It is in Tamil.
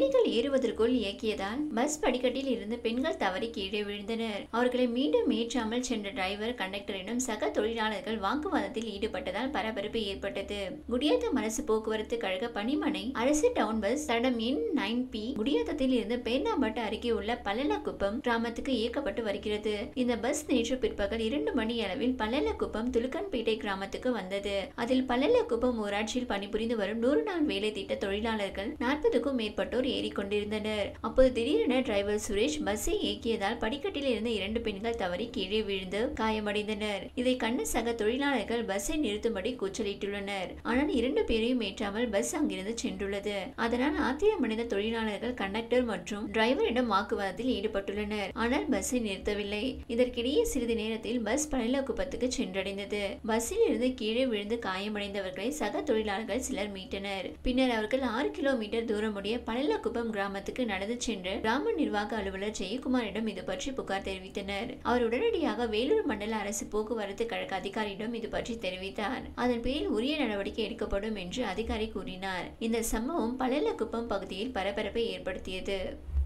படிகள் ஏறுவதற்குள் இயக்கியதால் பஸ் படிக்கட்டில் இருந்து பெண்கள் தவறி கீழே விழுந்தனர் அவர்களை மீண்டும் ஏற்றாமல் சென்ற டிரைவர் கண்டக்டரிடம் சக தொழிலாளர்கள் வாக்குவாதத்தில் ஈடுபட்டதால் பரபரப்பு ஏற்பட்டது குடியாத்தம் அரசு போக்குவரத்து கழக பணிமனை அரசு டவுன் பஸ் தடம் எண் நைன் பி குடியாத்தத்தில் இருந்து பேர்ணாம்பட்டு அருகே உள்ள பல்லலக்குப்பம் கிராமத்துக்கு இயக்கப்பட்டு வருகிறது இந்த பஸ் நேற்று பிற்பகல் இரண்டு மணி அளவில் பல்லலக்குப்பம் துலுக்கன்பேட்டை கிராமத்துக்கு வந்தது அதில் பல்லலக்குப்பம் ஊராட்சியில் பணிபுரிந்து வரும் நூறு நாள் வேலை திட்ட தொழிலாளர்கள் நாற்பதுக்கும் மேற்பட்டோர் ஏறிக்கொண்டிருந்தனர் அப்போது திடீரென டிரைவர் சுரேஷ் பஸ்ஸை இயக்கியதால் படிக்கட்டில் இருந்த இரண்டு பெண்கள் தவறி கீழே விழுந்து காயமடைந்தனர் இதை கண்ட சக தொழிலாளர்கள் பஸ்ஸை நிறுத்தும்படி கூச்சலிட்டுள்ளனர் ஆனால் இரண்டு பேரையும் ஏற்றாமல் பஸ் அங்கிருந்து சென்றுள்ளது அதனால் ஆத்திரமடைந்த தொழிலாளர்கள் கண்டக்டர் மற்றும் டிரைவரிடம் வாக்குவாதத்தில் ஈடுபட்டுள்ளனர் ஆனால் பஸ்ஸை நிறுத்தவில்லை இதற்கிடையே சிறிது நேரத்தில் பஸ் பழலக்குப்பத்துக்கு சென்றடைந்தது பஸ்ஸில் இருந்து கீழே விழுந்து காயமடைந்தவர்களை சக தொழிலாளர்கள் சிலர் மீட்டனர் பின்னர் அவர்கள் ஆறு கிலோமீட்டர் தூரமுடைய பழலக்குப்பம் கிராமத்துக்கு நடந்து சென்று கிராம நிர்வாக அலுவலர் ஜெயக்குமாரிடம் இது பற்றி புகார் தெரிவித்தனர் அவர் உடனடியாக வேலூர் மண்டல அரசு போக்குவரத்து கழக அதிகாரியிடம் இது பற்றி தெரிவித்தார் அதன் பேரில் உரிய நடவடிக்கை எடுக்கப்படும் என்று அதிகாரி கூறினார் இந்த சம்பவம் பழலக்குப்பம் பகுதியில் பரபரப்பை ஏற்படுத்தியது